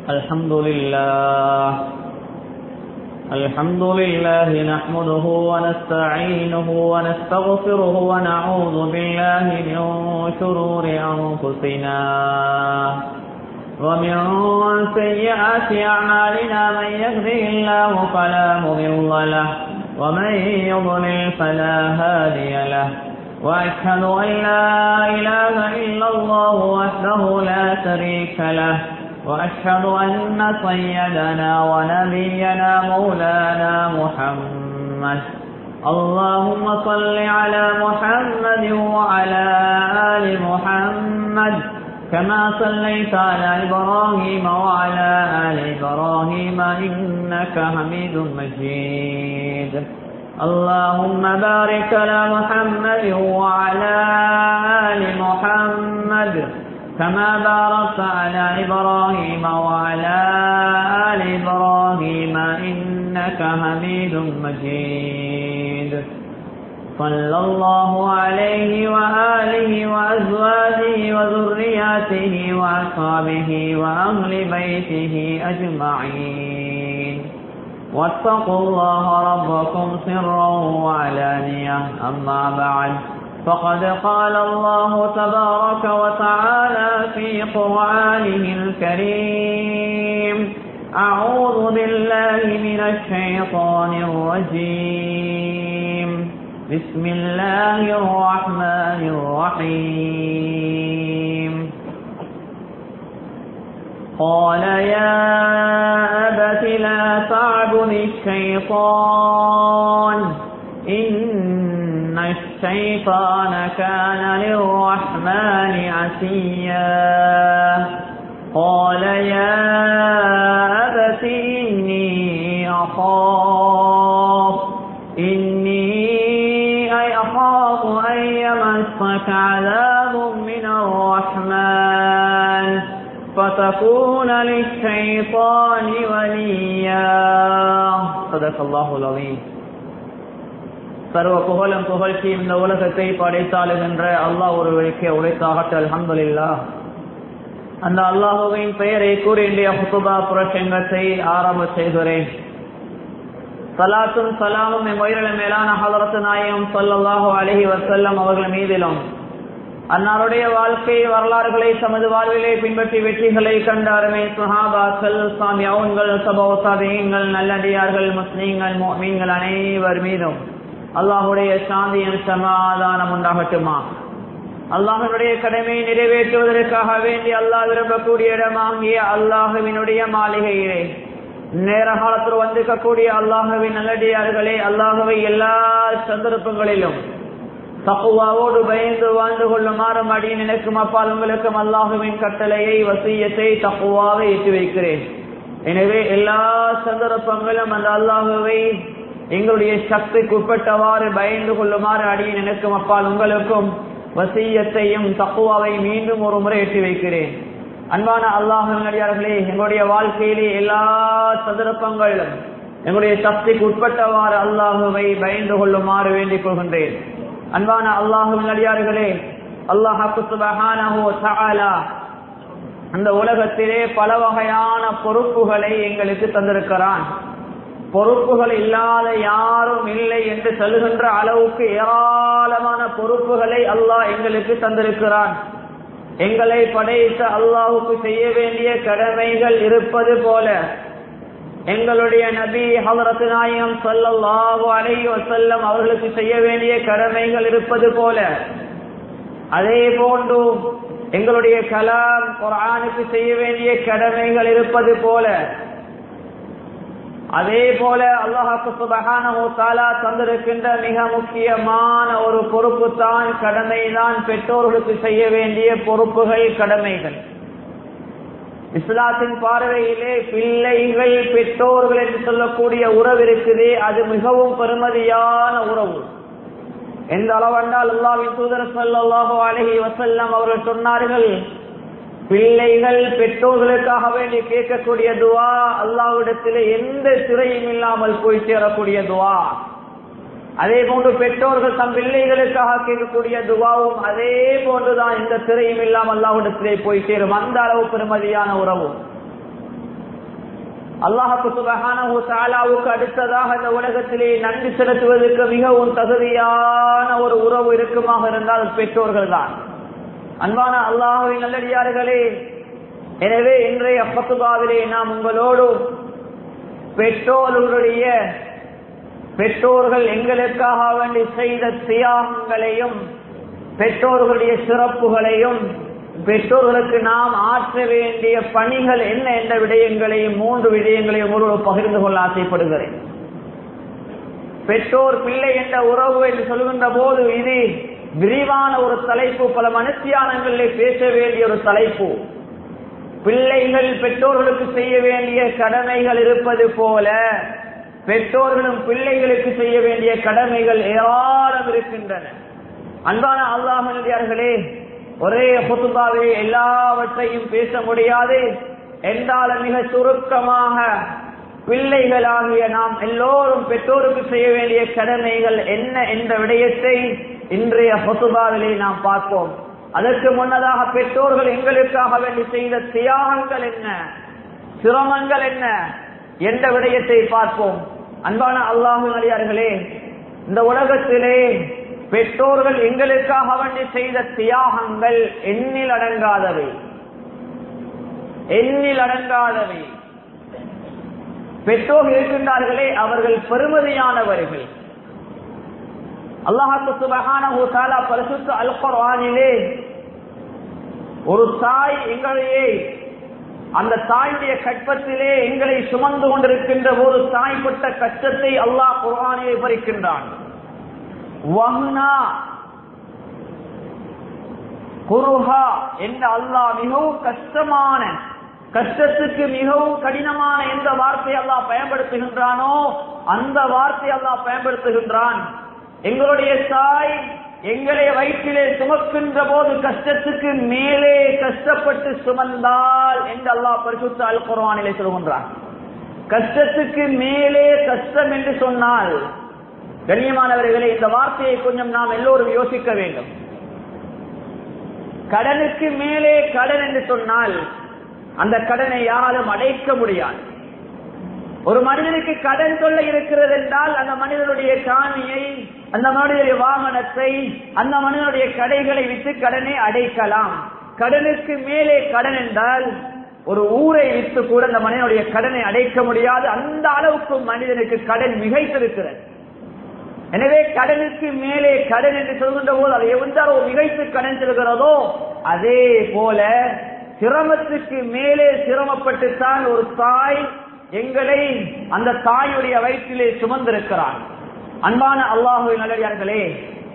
الحمد لله الحمد لله نحمده ونستعينه ونستغفره ونعوذ بالله من شرور أنفسنا ومن سيئات أعمالنا من يهده الله فلا مضل له ومن يضلل فلا هادي له وأشهد أن لا إله إلا الله وحده لا شريك له وأشهد أن سيدنا ونبينا مولانا محمد اللهم صل على محمد وعلى آل محمد كما صليت على إبراهيم وعلى آل إبراهيم إنك حميد مجيد اللهم بارك على محمد وعلى آل محمد كما باركت على إبراهيم وعلى آل إبراهيم إنك حميد مجيد صلى الله عليه وآله وأزواجه وذرياته وأصحابه وأهل بيته أجمعين واتقوا الله ربكم سرا وعلانية أما بعد فقد قال الله تبارك وتعالى في قرآنه الكريم أعوذ بالله من الشيطان الرجيم بسم الله الرحمن الرحيم قال يا أبت لا تعبد الشيطان إن الشيطان كان للرحمن عسيا قال يا أبت إني أخاف إني أي أخاف أن يمسك عذاب من الرحمن فتكون للشيطان وليا صدق الله العظيم சர்வ புகழும் புகழ்ச்சி இந்த உலகத்தை படைத்தாளுகின்ற அல்லாஹ் ஒருவருக்கே உழைத்தாகட்ட அலமதுல்லா அந்த அல்லாஹுவின் பெயரை கூறி இந்திய ஹுசுபா புரட்சங்கத்தை ஆரம்ப செய்கிறேன் சலாத்தும் சலாமும் என் மேலான ஹலரத்து நாயம் சொல்லல்லாஹு அலஹி வசல்லம் அவர்கள் மீதிலும் அன்னாருடைய வாழ்க்கை வரலாறுகளை தமது வாழ்விலே பின்பற்றி வெற்றிகளை கண்ட அருமை சுஹாபாக்கள் சாமி அவுன்கள் சபோசாதியங்கள் நல்லடியார்கள் முஸ்லீம்கள் மீன்கள் அனைவர் மீதும் அல்லாஹுடைய சாந்தியும் சமாதானம் உண்டாகட்டுமா அல்லாஹனுடைய கடமையை நிறைவேற்றுவதற்காக வேண்டி அல்லாஹ் விரும்பக்கூடிய இடமாகிய அல்லாஹுவினுடைய மாளிகையிலே நேர காலத்தில் வந்திருக்கக்கூடிய அல்லாஹுவின் நல்லடியார்களே அல்லாஹுவை எல்லா சந்தர்ப்பங்களிலும் தப்புவாவோடு பயந்து வாழ்ந்து கொள்ளுமாறு அடி நினைக்கும் அப்பால் உங்களுக்கும் அல்லாஹுவின் கட்டளையை வசியத்தை தப்புவாவை ஏற்றி வைக்கிறேன் எனவே எல்லா சந்தர்ப்பங்களும் அந்த அல்லாஹுவை எங்களுடைய சக்திக்கு உட்பட்டவாறு பயந்து கொள்ளுமாறு அடி நினைக்கும் அப்பால் உங்களுக்கும் வசியத்தையும் தப்புவாவை மீண்டும் ஒரு முறை எட்டி வைக்கிறேன் அன்பான அல்லாஹர்களே எங்களுடைய வாழ்க்கையிலே எல்லா சந்தர்ப்பங்களிலும் எங்களுடைய சக்திக்கு உட்பட்டவாறு அல்லாஹுவை பயந்து கொள்ளுமாறு வேண்டிக் கொள்கின்றேன் அன்பான அல்லாஹு நடிகார்களே அல்லாஹாலா அந்த உலகத்திலே பல வகையான பொறுப்புகளை எங்களுக்கு தந்திருக்கிறான் பொறுப்புகள் இல்லாத யாரும் இல்லை என்று சொல்லுகின்ற அளவுக்கு ஏராளமான பொறுப்புகளை அல்லாஹ் எங்களுக்கு தந்திருக்கிறான் எங்களை படைத்த அல்லாஹுக்கு செய்ய வேண்டிய கடமைகள் இருப்பது போல எங்களுடைய நபி ஹவரத்து நாயம் சொல்லல்லாஹு அலை வசல்லம் அவர்களுக்கு செய்ய வேண்டிய கடமைகள் இருப்பது போல அதே போன்று எங்களுடைய கலாம் குரானுக்கு செய்ய வேண்டிய கடமைகள் இருப்பது போல அதே போல அல்லாஹாக்கு சுபகானோ தாலா தந்திருக்கின்ற மிக முக்கியமான ஒரு பொறுப்பு தான் கடமை தான் பெற்றோர்களுக்கு செய்ய வேண்டிய பொறுப்புகள் கடமைகள் இஸ்லாத்தின் பார்வையிலே பிள்ளைகள் பெற்றோர்கள் என்று சொல்லக்கூடிய உறவு இருக்குதே அது மிகவும் பெருமதியான உறவு எந்த அளவென்றால் அல்லாவின் தூதர் சல்லாஹோ அலஹி வசல்லம் அவர்கள் சொன்னார்கள் பிள்ளைகள் பெற்றோர்களுக்காக வேண்டி கேட்கக்கூடிய துவா அல்லாவிடத்தில் எந்த திரையும் இல்லாமல் போய் சேரக்கூடிய துவா அதே போன்று பெற்றோர்கள் தம் பிள்ளைகளுக்காக கேட்கக்கூடிய துவாவும் அதே போன்றுதான் இந்த திரையும் இல்லாமல் அல்லாவிடத்திலே போய் சேரும் அந்த அளவு பெருமதியான உறவு அல்லாஹுக்கு சுபஹானஹு தஆலாவுக்கு அடுத்ததாக இந்த உலகத்திலே நன்றி செலுத்துவதற்கு மிகவும் தகுதியான ஒரு உறவு இருக்குமாக இருந்தால் பெற்றோர்கள் தான் அன்பான அல்லாஹுவின் நல்லடியார்களே எனவே இன்றைய பத்துபாவிலே நாம் உங்களோடு பெற்றோர்களுடைய பெற்றோர்கள் எங்களுக்காக வேண்டி செய்த தியாகங்களையும் பெற்றோர்களுடைய சிறப்புகளையும் பெற்றோர்களுக்கு நாம் ஆற்ற வேண்டிய பணிகள் என்ன என்ற விடயங்களையும் மூன்று விடயங்களையும் ஒரு பகிர்ந்து கொள்ள ஆசைப்படுகிறேன் பெற்றோர் பிள்ளை என்ற உறவு என்று சொல்கின்ற போது இது விரிவான ஒரு தலைப்பு பல மனுஷியானங்களிலே பேச வேண்டிய ஒரு தலைப்பு பிள்ளைகள் பெற்றோர்களுக்கு செய்ய வேண்டிய கடமைகள் இருப்பது போல பெற்றோர்களும் பிள்ளைகளுக்கு செய்ய வேண்டிய கடமைகள் ஏராளம் இருக்கின்றன அன்பான அல்லாஹர்களே ஒரே புத்துபாவே எல்லாவற்றையும் பேச முடியாது என்றாலும் மிக சுருக்கமாக பிள்ளைகளாகிய நாம் எல்லோரும் பெற்றோருக்கு செய்ய வேண்டிய கடமைகள் என்ன என்ற விடயத்தை இன்றைய பொத்துபாவிலே நாம் பார்ப்போம் அதற்கு முன்னதாக பெற்றோர்கள் எங்களுக்காக வேண்டி செய்த தியாகங்கள் என்ன சிரமங்கள் என்ன என்ற விடயத்தை பார்ப்போம் அன்பான அல்லாஹு அடியார்களே இந்த உலகத்திலே பெற்றோர்கள் எங்களுக்காக வேண்டி செய்த தியாகங்கள் எண்ணில் அடங்காதவை எண்ணில் அடங்காதவை பெற்றோர்கள் இருக்கின்றார்களே அவர்கள் பெருமதியானவர்கள் அல்லாஹாக்கு சுபகான பரிசுத்த அல்குர்ஆனிலே ஒரு தாய் எங்களையே அந்த தாயுடைய கற்பத்திலே எங்களை சுமந்து கொண்டிருக்கின்ற போது தாய்ப்பட்ட கஷ்டத்தை அல்லாஹ் குர்ஆனிலே பறிக்கின்றான் வஹ்னா குருஹா என்ற அல்லாஹ் மிகவும் கஷ்டமான கஷ்டத்துக்கு மிகவும் கடினமான எந்த வார்த்தை அல்லாஹ் பயன்படுத்துகின்றானோ அந்த வார்த்தை அல்லாஹ் பயன்படுத்துகின்றான் எங்களுடைய தாய் எங்களை வயிற்றிலே சுமக்கின்ற போது கஷ்டத்துக்கு மேலே கஷ்டப்பட்டு சுமந்தால் என்று அல்லாஹ் பரிசுத்த அல் குர்ஆனிலே சொல்கின்றான் கஷ்டத்துக்கு மேலே கஷ்டம் என்று சொன்னால் கண்ணியமானவர்களே இந்த வார்த்தையை கொஞ்சம் நாம் எல்லோரும் யோசிக்க வேண்டும் கடனுக்கு மேலே கடன் என்று சொன்னால் அந்த கடனை யாராலும் அடைக்க முடியாது ஒரு மனிதனுக்கு கடன் தொல்லை இருக்கிறது என்றால் அந்த மனிதனுடைய காணியை அந்த மனிதனுடைய வாகனத்தை அந்த மனிதனுடைய கடைகளை விட்டு கடனை அடைக்கலாம் கடனுக்கு மேலே கடன் என்றால் ஒரு ஊரை விட்டு கூட அந்த மனிதனுடைய கடனை அடைக்க முடியாது அந்த அளவுக்கு மனிதனுக்கு கடன் மிகைத்திருக்கிறது எனவே கடனுக்கு மேலே கடன் என்று சொல்கின்ற போது அதை எந்த அளவு மிகைத்து கடன் செல்கிறதோ அதே போல சிரமத்துக்கு மேலே சிரமப்பட்டுத்தான் ஒரு தாய் எங்களை அந்த தாயுடைய வயிற்றிலே சுமந்திருக்கிறார் அன்பான அல்லாஹு நல்லடியார்களே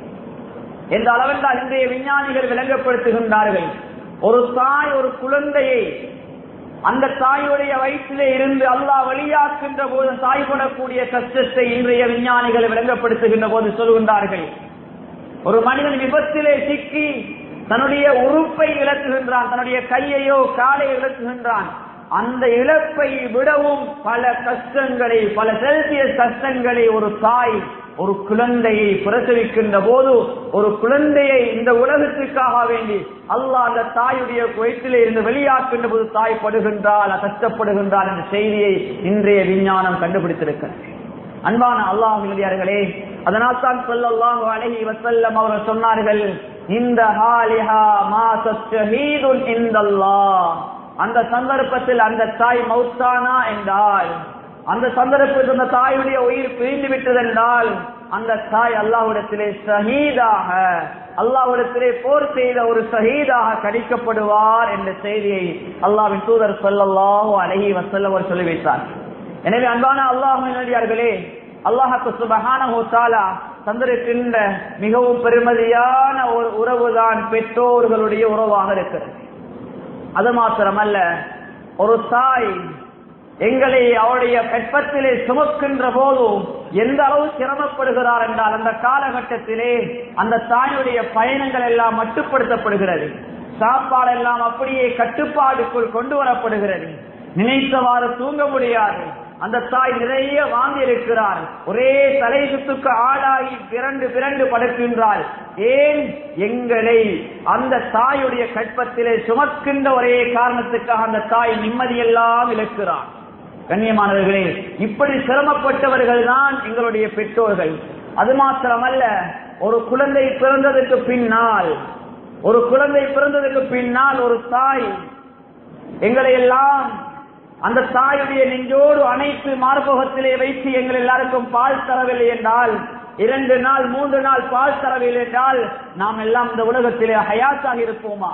எந்த அளவென்றால் இன்றைய விஞ்ஞானிகள் விளங்கப்படுத்துகின்றார்கள் ஒரு தாய் ஒரு குழந்தையை அந்த தாயுடைய வயிற்றிலே இருந்து அல்லாஹ் வழியாக்குகின்ற போது தாய் படக்கூடிய கஷ்டத்தை இன்றைய விஞ்ஞானிகள் விளங்கப்படுத்துகின்ற போது சொல்கின்றார்கள் ஒரு மனிதன் விபத்திலே சிக்கி தன்னுடைய உறுப்பை இழக்குகின்றான் தன்னுடைய கையையோ காலை இழக்குகின்றான் அந்த இழப்பை விடவும் பல கஷ்டங்களை பல செல்சியஸ் கஷ்டங்களை ஒரு தாய் ஒரு குழந்தையை பிரசவிக்கின்ற போது ஒரு குழந்தையை இந்த உலகத்துக்காக வேண்டி அல்லாஹ் அந்த தாயுடைய வயிற்றிலே இருந்து வெளியாக்கின்ற போது தாய் படுகின்றால் கஷ்டப்படுகின்றால் என்ற செய்தியை இன்றைய விஞ்ஞானம் கண்டுபிடித்திருக்கிறது அன்பான அல்லாஹர்களே அதனால் தான் சொல்லல்லாஹு அலைஹி வஸல்லம் அவர்கள் சொன்னார்கள் இந்த ஹாலிஹா மாசத்தஹீதுன் இந்தல்லாஹ் அந்த சந்தர்ப்பத்தில் அந்த தாய் மௌத்தானா என்றால் அந்த சந்தர்ப்பத்தில் அந்த தாயுடைய உயிர் பிரிந்து விட்டது என்றால் அந்த தாய் அல்லாஹ்விடத்திலே ஷஹீதாக அல்லாஹ்விடத்திலே போர் செய்த ஒரு ஷஹீதாக கடிக்கப்படுவார் என்ற செய்தியை அல்லாஹ்வின் தூதர் சொல்லல்லாஹு அலைஹி வஸல்லம் அவர் சொல்லி வைத்தார் எனவே அன்பான அல்லாஹர்களே அல்லாஹாக்கு சுபஹானஹு தஆலா தந்திருக்கின்ற மிகவும் பெருமதியான ஒரு உறவுதான் பெற்றோர்களுடைய உறவாக இருக்கிறது அது மாத்திரமல்ல ஒரு தாய் எங்களை அவருடைய கற்பத்திலே சுமக்கின்ற போதும் எந்த அளவு சிரமப்படுகிறார் என்றால் அந்த காலகட்டத்திலே அந்த தாயுடைய பயணங்கள் எல்லாம் மட்டுப்படுத்தப்படுகிறது சாப்பாடு எல்லாம் அப்படியே கட்டுப்பாடுக்குள் கொண்டு வரப்படுகிறது நினைத்தவாறு தூங்க முடியாது அந்த தாய் நிறைய வாங்கி இருக்கிறார் ஒரே தலை சுத்துக்கு ஆளாகி பிறண்டு பிறண்டு படுக்கின்றாள் ஏன் எங்களை அந்த தாயுடைய கற்பத்திலே சுமக்கின்ற ஒரே காரணத்துக்காக அந்த தாய் நிம்மதியெல்லாம் இழக்கிறார் கண்ணியமானவர்களே இப்படி சிரமப்பட்டவர்கள் தான் எங்களுடைய பெற்றோர்கள் அது மாத்திரமல்ல ஒரு குழந்தை பிறந்ததுக்கு பின்னால் ஒரு குழந்தை பிறந்ததுக்கு பின்னால் ஒரு தாய் எங்களை எல்லாம் அந்த தாயுடைய நெஞ்சோடு அனைத்து மார்பகத்திலே வைத்து எங்கள் எல்லாருக்கும் பால் தரவில்லை என்றால் இரண்டு நாள் மூன்று நாள் பால் தரவில்லை என்றால் நாம் எல்லாம் இந்த உலகத்திலே ஹயாத்தாக இருப்போமா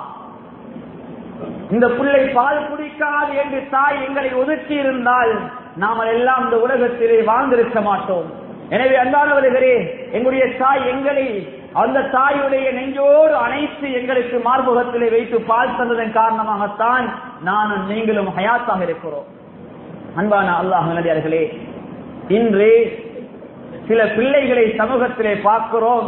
இந்த பிள்ளை பால் குடிக்காது என்று தாய் எங்களை ஒதுக்கி இருந்தால் நாம் எல்லாம் இந்த உலகத்திலே வாழ்ந்திருக்க மாட்டோம் எனவே அன்பானவர்களே எங்களுடைய தாய் எங்களை அந்த தாயுடைய நெஞ்சோடு அனைத்து எங்களுக்கு மார்பகத்திலே வைத்து பால் தந்ததன் காரணமாகத்தான் நானும் நீங்களும் ஹயாத்தாக இருக்கிறோம் அன்பான அல்லாஹ் நடிகார்களே இன்று சில பிள்ளைகளை சமூகத்திலே பார்க்கிறோம்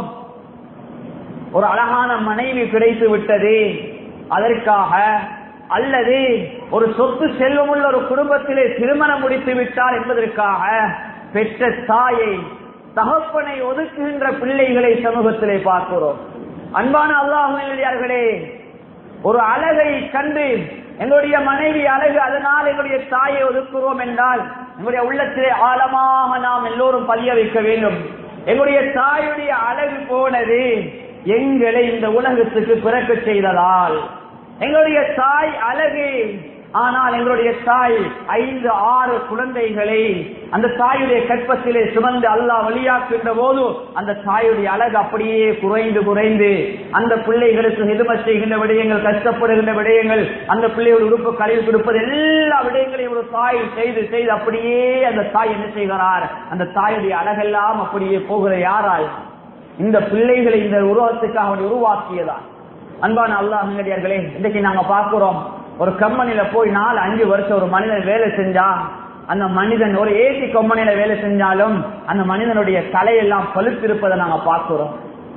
ஒரு அழகான மனைவி கிடைத்து விட்டது அதற்காக அல்லது ஒரு சொத்து செல்வமுள்ள ஒரு குடும்பத்திலே திருமணம் முடித்து விட்டார் என்பதற்காக பெற்ற தாயை தகப்பனை ஒதுக்குகின்ற பிள்ளைகளை சமூகத்திலே பார்க்கிறோம் அன்பான அல்லாஹர்களே ஒரு அழகை கண்டு எங்களுடைய மனைவி அழகு அதனால் எங்களுடைய தாயை ஒதுக்குறோம் என்றால் எங்களுடைய உள்ளத்திலே ஆழமாக நாம் எல்லோரும் பதிய வைக்க வேண்டும் எங்களுடைய தாயுடைய அழகு போனது எங்களை இந்த உலகத்துக்கு பிறக்க செய்ததால் எங்களுடைய தாய் அழகு ஆனால் எங்களுடைய தாய் ஐந்து ஆறு குழந்தைகளை அந்த தாயுடைய கற்பத்திலே சுமந்து அல்லாஹ் வழியாக்குகின்ற போது அந்த தாயுடைய அழகு அப்படியே குறைந்து குறைந்து அந்த பிள்ளைகளுக்கு ஹிதும செய்கின்ற விடயங்கள் கஷ்டப்படுகின்ற விடயங்கள் அந்த பிள்ளையோட உறுப்பு கழிவு கொடுப்பது எல்லா விடயங்களையும் ஒரு தாய் செய்து செய்து அப்படியே அந்த தாய் என்ன செய்கிறார் அந்த தாயுடைய அழகெல்லாம் அப்படியே போகிற யாரால் இந்த பிள்ளைகளை இந்த உருவத்துக்காக அவன் உருவாக்கியதா அன்பான அல்லாஹ் நல்லடியார்களே இன்னைக்கு நாங்க பார்க்கிறோம் ஒரு கம்பெனில போய் நாலு அஞ்சு வருஷம் ஒரு மனிதன் வேலை செஞ்சா அந்த மனிதன் ஒரு ஏசி கம்பெனில வேலை செஞ்சாலும் அந்த மனிதனுடைய தலையெல்லாம் பழுத்திருப்பதை நாங்க பார்க்கிறோம்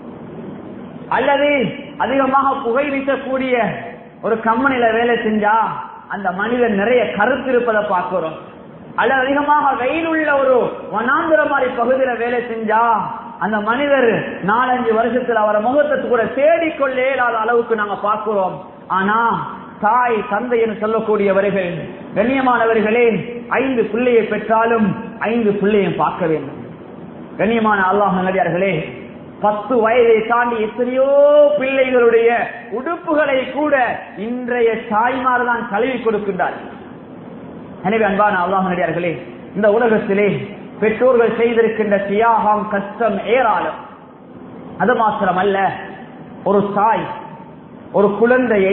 அல்லது அதிகமாக புகை வீசக்கூடிய ஒரு கம்பெனில வேலை செஞ்சா அந்த மனிதன் நிறைய கருத்திருப்பதை பார்க்கிறோம் அல்லது அதிகமாக வெயிலுள்ள ஒரு வனாந்திர மாதிரி பகுதியில வேலை செஞ்சா அந்த மனிதர் நாலஞ்சு வருஷத்துல அவரை முகத்தை கூட தேடிக்கொள்ள இயலாத அளவுக்கு நாங்க பார்க்கிறோம் ஆனா தாய் தந்தை என்று சொல்லக்கூடியவர்கள் கண்ணியமானவர்களே ஐந்து பிள்ளையை பெற்றாலும் ஐந்து பிள்ளையும் பார்க்க வேண்டும் கண்ணியமான அல்லாஹ் நடிகார்களே பத்து வயதை தாண்டி எத்தனையோ பிள்ளைகளுடைய உடுப்புகளை கூட இன்றைய தாய்மார் தான் கழுவி கொடுக்கின்றார் எனவே அன்பான அல்லாஹ் நடிகார்களே இந்த உலகத்திலே பெற்றோர்கள் செய்திருக்கின்ற தியாகம் கஷ்டம் ஏராளம் அது மாத்திரமல்ல ஒரு தாய் ஒரு குழந்தையை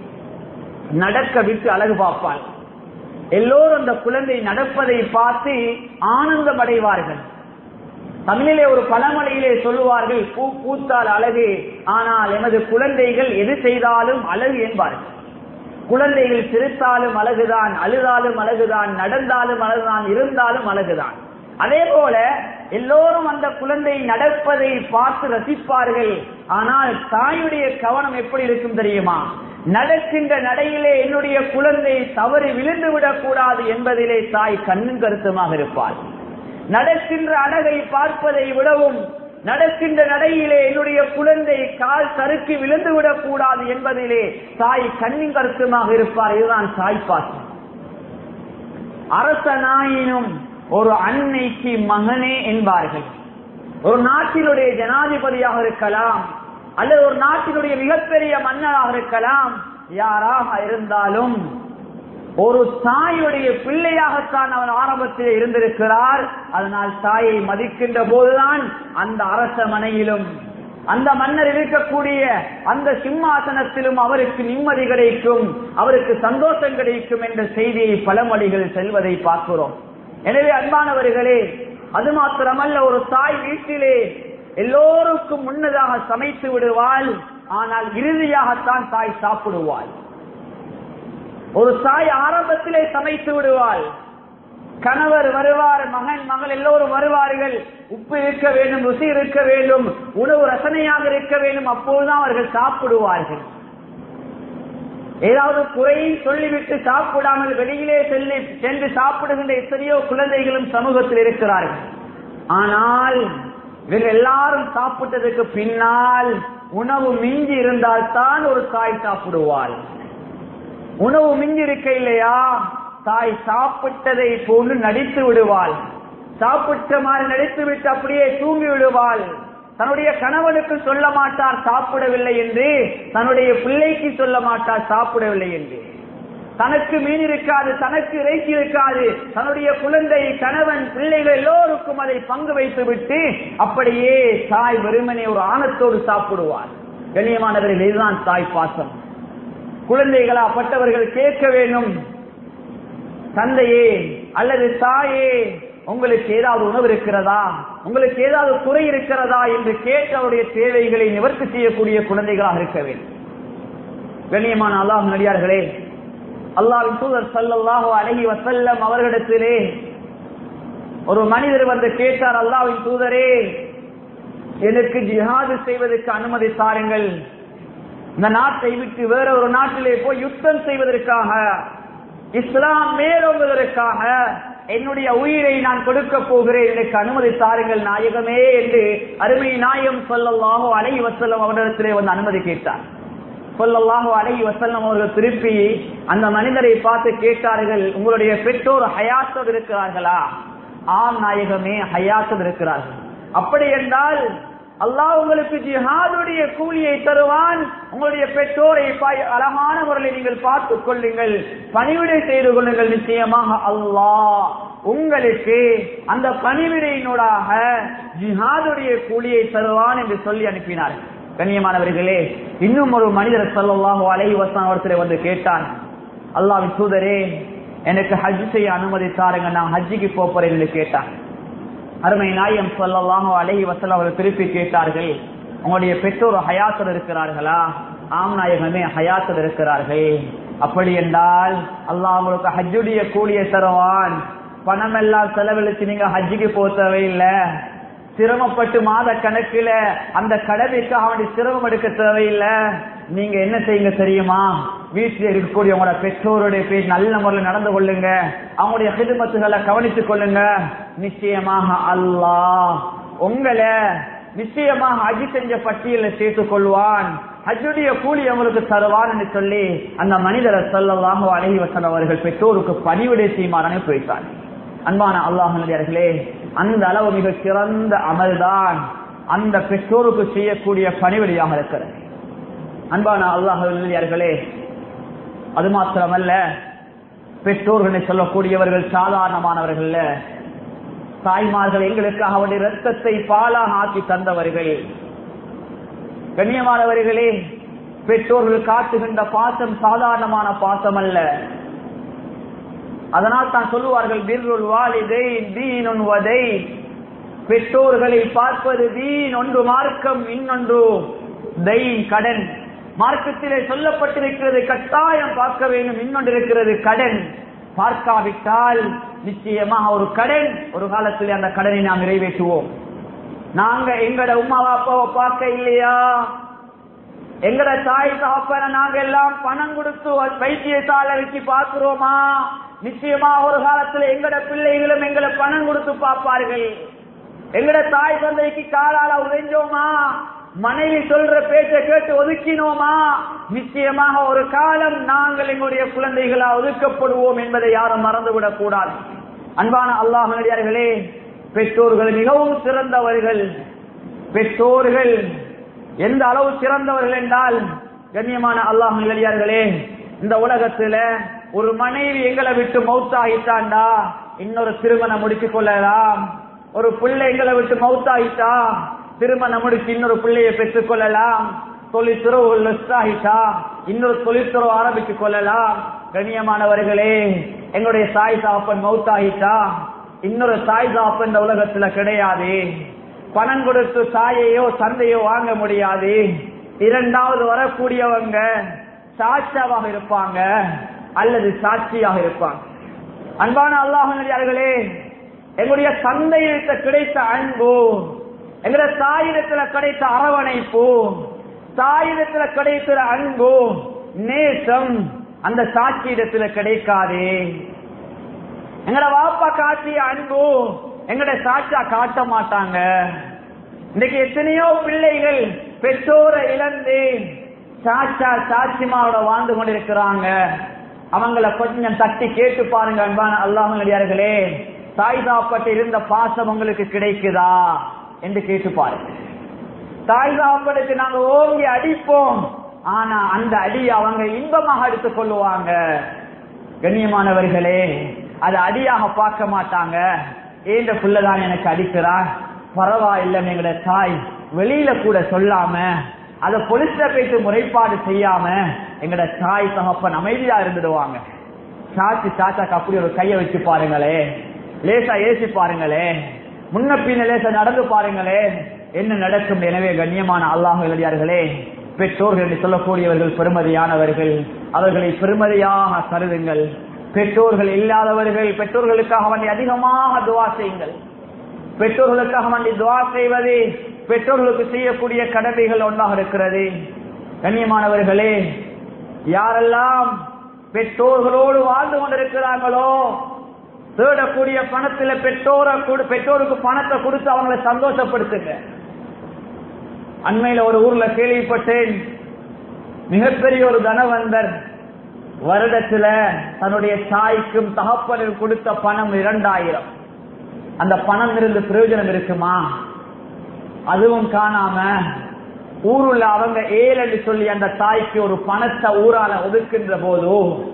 நடக்க விட்டு அழகு பார்ப்பாள் எல்லோரும் அந்த குழந்தை நடப்பதை பார்த்து ஆனந்தம் அடைவார்கள் தமிழிலே ஒரு பழமொழியிலே சொல்லுவார்கள் பூ பூத்தால் அழகு ஆனால் எமது குழந்தைகள் எது செய்தாலும் அழகு என்பார்கள் குழந்தைகள் சிரித்தாலும் அழகுதான் அழுதாலும் அழகுதான் நடந்தாலும் அழகுதான் இருந்தாலும் அழகுதான் அதே போல எல்லோரும் அந்த குழந்தை நடப்பதை பார்த்து ரசிப்பார்கள் ஆனால் தாயுடைய கவனம் எப்படி இருக்கும் தெரியுமா நடக்கின்ற நடையிலே என்னுடைய குழந்தை தவறி விழுந்து விடக்கூடாது என்பதிலே தாய் கண்ணும் கருத்துமாக இருப்பாள் நடக்கின்ற அழகை பார்ப்பதை விடவும் நடக்கின்ற நடையிலே என்னுடைய குழந்தை கால் சறுக்கி விழுந்து விடக்கூடாது என்பதிலே தாய் கண்ணின் கருத்துமாக இருப்பார் இதுதான் தாய் பாசம் அரசனாயினும் ஒரு அன்னைக்கு மகனே என்பார்கள் ஒரு நாட்டினுடைய ஜனாதிபதியாக இருக்கலாம் அல்லது ஒரு நாட்டினுடைய மிகப்பெரிய மன்னராக இருக்கலாம் யாராக இருந்தாலும் ஒரு தாயுடைய பிள்ளையாகத்தான் அவன் ஆரம்பத்தில் இருந்திருக்கிறார் அதனால் தாயை மதிக்கின்ற போதுதான் அந்த அரச மனையிலும் அந்த மன்னர் இருக்கக்கூடிய அந்த சிம்மாசனத்திலும் அவருக்கு நிம்மதி கிடைக்கும் அவருக்கு சந்தோஷம் கிடைக்கும் என்ற செய்தியை பழமொழிகள் செல்வதை பார்க்கிறோம் எனவே அன்பானவர்களே அது மாத்திரமல்ல ஒரு தாய் வீட்டிலே எல்லோருக்கும் முன்னதாக சமைத்து விடுவாள் ஆனால் இறுதியாகத்தான் தாய் சாப்பிடுவாள் ஒரு தாய் ஆரம்பத்திலே சமைத்து விடுவாள் கணவர் வருவார் மகன் மகள் எல்லோரும் வருவார்கள் உப்பு இருக்க வேண்டும் ருசி இருக்க வேண்டும் உணவு ரசனையாக இருக்க வேண்டும் அப்போதுதான் அவர்கள் சாப்பிடுவார்கள் ஏதாவது குறையை சொல்லிவிட்டு சாப்பிடாமல் வெளியிலே செல்லி சென்று சாப்பிடுகின்ற எத்தனையோ குழந்தைகளும் சமூகத்தில் இருக்கிறார்கள் ஆனால் இவர்கள் எல்லாரும் சாப்பிட்டதுக்கு பின்னால் உணவு மிஞ்சி இருந்தால் தான் ஒரு தாய் சாப்பிடுவாள் உணவு மிஞ்சி இருக்க இல்லையா தாய் சாப்பிட்டதை போன்று நடித்து விடுவாள் சாப்பிட்ட மாதிரி நடித்து விட்டு அப்படியே தூங்கி விடுவாள் தன்னுடைய கணவனுக்கு சொல்ல மாட்டார் சாப்பிடவில்லை என்று தன்னுடைய பிள்ளைக்கு சொல்ல மாட்டார் சாப்பிடவில்லை என்று தனக்கு மீன் இருக்காது தனக்கு இறைச்சி இருக்காது தன்னுடைய குழந்தை கணவன் பிள்ளைகள் எல்லோருக்கும் அதை பங்கு வைத்து விட்டு அப்படியே தாய் வெறுமனே ஒரு ஆணத்தோடு சாப்பிடுவார் கண்ணியமானவர்கள் இதுதான் தாய் பாசம் குழந்தைகளா பட்டவர்கள் கேட்க வேண்டும் தந்தையே அல்லது தாயே உங்களுக்கு ஏதாவது உணவு இருக்கிறதா உங்களுக்கு ஏதாவது குறை இருக்கிறதா என்று கேட்டு அவருடைய தேவைகளை நிவர்த்தி செய்யக்கூடிய குழந்தைகளாக இருக்க வேண்டும் கண்ணியமான அல்லாஹ் நடிகார்களே அல்லாவின் தூதர் சல்லல்லாஹு அலஹி வசல்லம் அவர்களிடத்திலே ஒரு மனிதர் வந்து கேட்டார் அல்லாவின் தூதரே எனக்கு ஜிஹாது செய்வதற்கு அனுமதி தாருங்கள் இந்த நாட்டை விட்டு வேற ஒரு நாட்டிலே போய் யுத்தம் செய்வதற்காக இஸ்லாம் மேலோங்குவதற்காக என்னுடைய உயிரை நான் கொடுக்க போகிறேன் எனக்கு அனுமதி தாருங்கள் நாயகமே என்று அருமை நாயகம் சொல்லல்லாஹோ அலை வசல்லம் அவரிடத்திலே வந்து அனுமதி கேட்டார் சொல்லல்லாஹோ அலை வசல்லம் அவர்கள் திருப்பி அந்த மனிதரை பார்த்து கேட்டார்கள் உங்களுடைய பெற்றோர் ஹயாத்தோடு இருக்கிறார்களா ஆம் நாயகமே ஹயாத்தோடு இருக்கிறார்கள் அப்படி என்றால் அல்லாஹ் உங்களுக்கு ஜிஹாதுடைய கூலியை தருவான் உங்களுடைய பெற்றோரை அழகான முறையில் நீங்கள் பார்த்துக் கொள்ளுங்கள் பணிவிடை செய்து கொள்ளுங்கள் நிச்சயமாக அல்லாஹ் உங்களுக்கு அந்த பணிவிடையினூடாக ஜிஹாதுடைய கூலியை தருவான் என்று சொல்லி அனுப்பினார் கண்ணியமானவர்களே இன்னும் ஒரு மனிதர் சொல்லலாக அலை வசனம் ஒருத்தரை வந்து கேட்டான் அல்லாவின் தூதரே எனக்கு ஹஜ் செய்ய அனுமதி தாருங்க நான் ஹஜ்ஜிக்கு போறேன் என்று கேட்டான் அருமை நாயம் சொல்லலாம் அலஹி வசல்லம் அவர்கள் திருப்பி கேட்டார்கள் உங்களுடைய பெற்றோர் ஹயாத்தில் இருக்கிறார்களா ஆம் நாயகமே ஹயாத்தில் இருக்கிறார்கள் அப்படி என்றால் அல்லாஹ் உங்களுக்கு ஹஜ்ஜுடைய கூலியை தருவான் பணம் எல்லாம் செலவழிச்சு நீங்க ஹஜ்ஜுக்கு போக தேவையில்லை சிரமப்பட்டு மாத கணக்குல அந்த கடமைக்காக வேண்டி சிரமம் எடுக்க தேவையில்லை நீங்க என்ன செய்யுங்க தெரியுமா வீட்டில் இருக்கக்கூடிய உங்களோட பெற்றோருடைய பேர் நல்ல முறையில் நடந்து கொள்ளுங்க அவங்களுடைய ஹிதுமத்துகளை கவனித்துக் கொள்ளுங்க நிச்சயமாக அல்லாஹ் உங்களை நிச்சயமாக அஜி செஞ்ச பட்டியலில் சேர்த்துக் கொள்வான் ஹஜ்ஜுடைய கூலி அவங்களுக்கு தருவான் என்று சொல்லி அந்த மனிதரை சொல்லலாக அழகி வசன் அவர்கள் பெற்றோருக்கு பணிவிடை செய்யுமாறனை போயிட்டார் அன்பான அல்லாஹர்களே அந்த அளவு மிக சிறந்த அமல்தான் அந்த பெற்றோருக்கு செய்யக்கூடிய பணிவிடையாக இருக்கிறது அன்பான அல்லாஹர்களே அது மாத்திரமல்ல பெற்றோர்களை சொல்லக்கூடியவர்கள் சாதாரணமானவர்கள் தாய்மார்கள் எங்களுக்காக அவருடைய ரத்தத்தை பாலாக ஆக்கி தந்தவர்கள் கண்ணியமானவர்களே பெற்றோர்கள் காட்டுகின்ற பாசம் சாதாரணமான பாசம் அல்ல அதனால் தான் சொல்லுவார்கள் பிர்ருல் வாலிதை தீன் வதை பெற்றோர்களை பார்ப்பது தீன் ஒன்று மார்க்கம் இன்னொன்று தை கடன் மார்க்கத்திலே சொல்லப்பட்டிருக்கிறது கட்டாயம் பார்க்க வேண்டும் இன்னொன்று இருக்கிறது கடன் பார்க்காவிட்டால் நிச்சயமாக ஒரு கடன் ஒரு காலத்தில் அந்த கடனை நாம் நிறைவேற்றுவோம் நாங்க எங்கட உமா அப்பாவை பார்க்க இல்லையா எங்கட தாய் தகப்பன நாங்க எல்லாம் பணம் கொடுத்து வைத்தியசாலை வச்சு பார்க்கிறோமா நிச்சயமா ஒரு காலத்துல எங்கட பிள்ளைகளும் எங்களை பணம் கொடுத்து பார்ப்பார்கள் எங்கட தாய் தந்தைக்கு காலால உழைஞ்சோமா மனைவி சொல்ற பேச்சை கேட்டு ஒதுக்கினோமா நிச்சயமாக ஒரு காலம் நாங்கள் எங்களுடைய குழந்தைகளா ஒதுக்கப்படுவோம் என்பதை யாரும் மறந்துவிடக் கூடாது அன்பான அல்லாஹர்களே பெற்றோர்கள் மிகவும் சிறந்தவர்கள் பெற்றோர்கள் எந்த அளவு சிறந்தவர்கள் என்றால் கண்ணியமான அல்லாஹ் நிலையார்களே இந்த உலகத்துல ஒரு மனைவி எங்களை விட்டு மௌத்தாகிட்டாண்டா இன்னொரு திருமணம் முடித்துக் கொள்ளலாம் ஒரு பிள்ளை எங்களை விட்டு மௌத்தாகிட்டா திருமணம் முடிச்சு இன்னொரு பிள்ளையை பெற்றுக் கொள்ளலாம் தொழிற்துறவு ஆகிட்டா இன்னொரு தொழிற்துறவு ஆரம்பித்துக் கொள்ளலாம் கண்ணியமானவர்களே எங்களுடைய சாய் சாப்பன் மௌத்தாகிட்டா இன்னொரு சாய் சாப்பன் இந்த உலகத்துல கிடையாது பணம் கொடுத்து சாயையோ சந்தையோ வாங்க முடியாது இரண்டாவது வரக்கூடியவங்க சாட்சியாவாக இருப்பாங்க அல்லது சாட்சியாக இருப்பாங்க அன்பான அல்லாஹர்களே எங்களுடைய தந்தையிடத்த கிடைத்த அன்பு எங்களுடைய தாயிடத்துல கிடைத்த அரவணைப்பு தாயிடத்துல கிடைத்த அன்பு நேசம் அந்த சாட்சி இடத்துல கிடைக்காது எங்கட வாப்பா காட்டிய அன்பு எங்கட சாட்சா காட்ட மாட்டாங்க இன்னைக்கு எத்தனையோ பிள்ளைகள் பெற்றோரை இழந்து சாட்சா சாட்சிமாவோட வாழ்ந்து கொண்டிருக்கிறாங்க அவங்கள கொஞ்சம் தட்டி கேட்டு பாருங்க அன்பான அல்லாமடியார்களே தாய் சாப்பட்டு இருந்த பாசம் உங்களுக்கு கிடைக்குதா என்று கேட்டு பாருங்க தாய் சாப்பட்டுக்கு நாங்க ஓங்கி அடிப்போம் ஆனா அந்த அடியை அவங்க இன்பமாக எடுத்துக் கொள்ளுவாங்க கண்ணியமானவர்களே அது அடியாக பார்க்க மாட்டாங்க ஏந்த புள்ளதான் எனக்கு அடிக்கிறான் பரவாயில்லை எங்களோட தாய் வெளியில கூட சொல்லாம அத பொலிஸ்ல போயிட்டு முறைப்பாடு செய்யாம எங்களோட தாய் தகப்பன் அமைதியா இருந்துடுவாங்க சாச்சி சாச்சாக்கு அப்படி ஒரு கைய வச்சு பாருங்களே லேசா ஏசி பாருங்களே முன்ன பின்ன லேசா நடந்து பாருங்களே என்ன நடக்கும் எனவே கண்ணியமான அல்லாஹ் எழுதியார்களே பெற்றோர்கள் என்று சொல்லக்கூடியவர்கள் பெருமதியானவர்கள் அவர்களை பெருமதியாக கருதுங்கள் பெற்றோர்கள் இல்லாதவர்கள் பெற்றோர்களுக்காக வேண்டி அதிகமாக துவா செய்யுங்கள் பெற்றோர்களுக்காக வேண்டி துவா செய்வது பெற்றோர்களுக்கு செய்யக்கூடிய கடமைகள் ஒன்றாக இருக்கிறது கண்ணியமானவர்களே யாரெல்லாம் பெற்றோர்களோடு வாழ்ந்து கொண்டிருக்கிறாங்களோ தேடக்கூடிய பணத்துல பெற்றோரை கொடு- பெற்றோருக்கு பணத்தை கொடுத்து அவங்களை சந்தோஷப்படுத்துங்க அண்மையில ஒரு ஊர்ல கேள்விப்பட்டேன் மிகப்பெரிய ஒரு தனவந்தர் வருடத்துல தன்னுடைய தாய்க்கும் தகப்பனுக்கும் கொடுத்த பணம் இரண்டாயிரம் அந்த பணம் இருந்து பிரயோஜனம் இருக்குமா அதுவும் காணாம ஊருள்ள அவங்க ஏழு என்று சொல்லி அந்த தாய்க்கு ஒரு பணத்தை ஊரால ஒதுக்கின்ற போது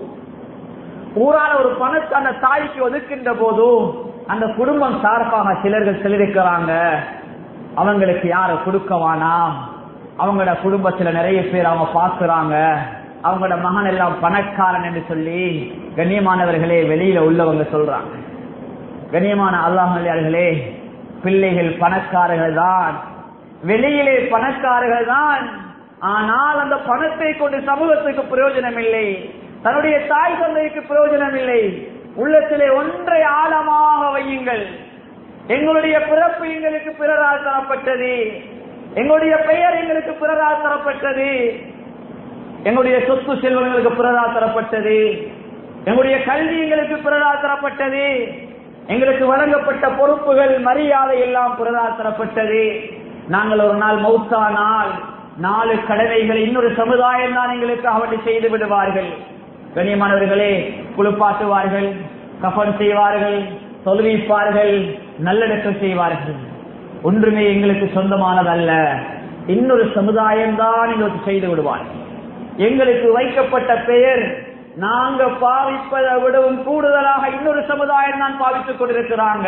ஊரால ஒரு பணத்தை அந்த தாய்க்கு ஒதுக்கின்ற போது அந்த குடும்பம் சார்பாக சிலர்கள் சொல்லியிருக்கிறாங்க அவங்களுக்கு யார கொடுக்க வேணாம் அவங்களோட குடும்பத்துல நிறைய பேர் அவங்க பாக்குறாங்க அவங்களோட மகன் எல்லாம் பணக்காரன் என்று சொல்லி கண்ணியமானவர்களே வெளியில உள்ளவங்க சொல்றாங்க கண்ணியமான அல்லாஹர்களே பிள்ளைகள் பணக்காரர்கள் தான் வெளியிலே பணக்காரர்கள் தான் ஆனால் அந்த பணத்தை கொண்டு சமூகத்துக்கு பிரயோஜனம் இல்லை தன்னுடைய தாய் தந்தைக்கு பிரயோஜனம் இல்லை உள்ளத்திலே ஒன்றை ஆழமாக வையுங்கள் எங்களுடைய பிறப்பு எங்களுக்கு பிறரால் தரப்பட்டது எங்களுடைய பெயர் எங்களுக்கு பிறரால் தரப்பட்டது எங்களுடைய சொத்து செல்வங்களுக்கு பிறரால் தரப்பட்டது எங்களுடைய கல்வி எங்களுக்கு பிறரால் தரப்பட்டது எங்களுக்கு வழங்கப்பட்ட பொறுப்புகள் மரியாதை எல்லாம் பிறரால் தரப்பட்டது நாங்கள் ஒரு நாள் மௌத்தானால் நாலு கடமைகளை இன்னொரு சமுதாயம் தான் எங்களுக்கு அவனை செய்து விடுவார்கள் கண்ணியமானவர்களே குளிப்பாட்டுவார்கள் கஃன் செய்வார்கள் தொழுவிப்பார்கள் நல்லடக்கம் செய்வார்கள் ஒன்றுமே எங்களுக்கு சொந்தமானதல்ல இன்னொரு சமுதாயம் தான் எங்களுக்கு செய்து விடுவார்கள் எங்களுக்கு வைக்கப்பட்ட பெயர் நாங்க பாவிப்பதை விடவும் கூடுதலாக இன்னொரு சமுதாயம் தான் பாவித்துக் கொண்டிருக்கிறாங்க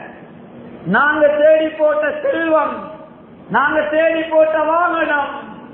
நாங்க தேடி போட்ட செல்வம் நாங்க தேடி போட்ட வாகனம்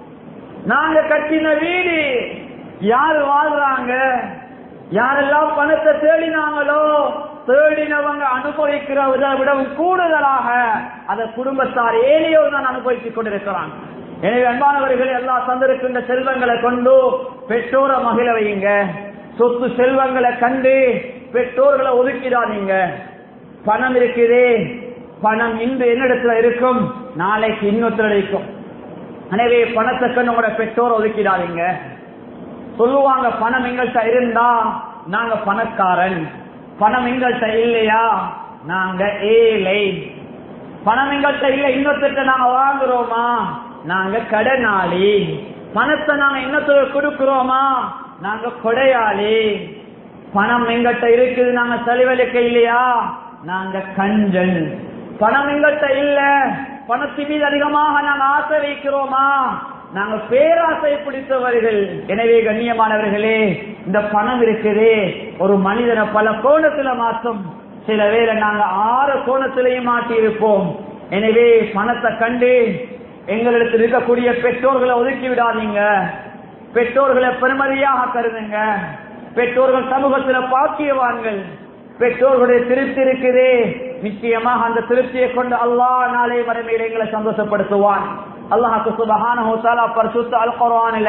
நாங்க கட்டின வீடு யாரு வாழ்றாங்க யாரெல்லாம் பணத்தை தேடினாங்களோ தேடினவங்க அனுபவிக்கிறத விடவும் கூடுதலாக அந்த குடும்பத்தார் ஏழையோ தான் அனுபவித்துக் கொண்டிருக்கிறாங்க எனவே அன்பானவர்கள் எல்லா தந்திருக்கின்ற செல்வங்களை கொண்டு பெற்றோரை மகிழ வையுங்க சொத்து செல்வங்களை கண்டு பெற்றோர்களை ஒதுக்கிடாதீங்க பணம் இருக்குதே பணம் இன்று என்னிடத்துல இருக்கும் நாளைக்கு இன்னொருத்தர் இருக்கும் எனவே பணத்தை கண்டு உங்களோட பெற்றோரை ஒதுக்கிடாதீங்க சொல்லுவாங்க பணம் எங்கள்கிட்ட இருந்தா நாங்க பணக்காரன் பணம் எங்கள்கிட்ட இல்லையா நாங்க ஏழை பணம் எங்கள்கிட்ட இல்ல இன்னொருத்த நாங்க வாங்குறோமா நாங்க கடனாளி பணத்தை நாங்க இன்னொருத்தர கொடுக்கிறோமா நாங்க கொடையாளி பணம் எங்கள்கிட்ட இருக்குது நாங்க செலவழிக்க இல்லையா நாங்க கஞ்சன் பணம் எங்கள்கிட்ட இல்ல பணத்தின் மீது அதிகமாக நாங்க ஆசை வைக்கிறோமா நாங்க பேராசை பிடித்தவர்கள் எனவே கண்ணியமானவர்களே இந்த பணம் இருக்குதே ஒரு மனிதனை பல கோணத்துல மாற்றும் சில வேளை நாங்க ஆறு கோணத்திலையும் மாட்டி இருப்போம் எனவே பணத்தை கண்டு எங்களிடத்தில் இருக்கக்கூடிய பெற்றோர்களை ஒதுக்கி விடாதீங்க பெற்றோர்களை பெருமதியாக கருதுங்க பெற்றோர்கள் சமூகத்துல பாக்கியவான்கள் பெற்றோர்களுடைய திருப்தி இருக்குதே நிச்சயமாக அந்த திருப்தியை கொண்டு அல்லாஹ் நாளை மறுமையில எங்களை சந்தோஷப்படுத்துவான் அல்லாஹுக்கு சுபஹான பரிசுத்த அல் குர்ஆனில